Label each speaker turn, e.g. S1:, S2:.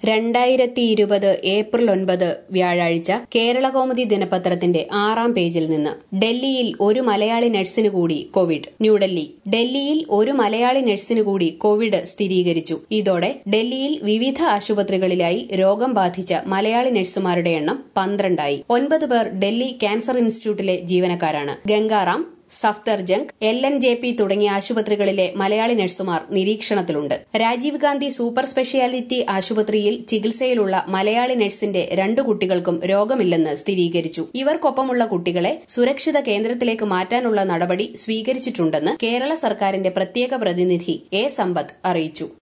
S1: രണ്ടായിരത്തി ഇരുപത് ഏപ്രിൽ ഒൻപത് വ്യാഴാഴ്ച കേരളകൗമുദി ദിനപത്രത്തിന്റെ ആറാം പേജിൽ നിന്ന് ഡൽഹിയിൽ ഒരു മലയാളി നഴ്സിന് കൂടി കോവിഡ് ന്യൂഡൽഹി ഡൽഹിയിൽ ഒരു മലയാളി നഴ്സിന് കൂടി കോവിഡ് സ്ഥിരീകരിച്ചു ഇതോടെ ഡൽഹിയിൽ വിവിധ ആശുപത്രികളിലായി രോഗം ബാധിച്ച മലയാളി നഴ്സുമാരുടെ എണ്ണം പന്ത്രണ്ടായി ഒൻപത് പേർ ഡൽഹി ക്യാൻസർ ഇൻസ്റ്റിറ്റ്യൂട്ടിലെ ജീവനക്കാരാണ് Ganga Ram Safdarjung L N J P തുടങ്ങിയ ആശുപത്രികളിലെ മലയാളി നഴ്സുമാർ നിരീക്ഷണത്തിലുണ്ട് രാജീവ് ഗാന്ധി സൂപ്പർ സ്പെഷ്യാലിറ്റി ആശുപത്രിയിൽ ചികിത്സയിലുള്ള മലയാളി നഴ്സിന്റെ രണ്ടു കുട്ടികൾക്കും രോഗമില്ലെന്ന് സ്ഥിരീകരിച്ചു ഇവർക്കൊപ്പമുള്ള കുട്ടികളെ സുരക്ഷിത കേന്ദ്രത്തിലേക്ക് മാറ്റാനുള്ള നടപടി സ്വീകരിച്ചിട്ടുണ്ടെന്ന് കേരള സർക്കാരിന്റെ പ്രത്യേക പ്രതിനിധി എ സമ്പത്ത് അറിയിച്ചു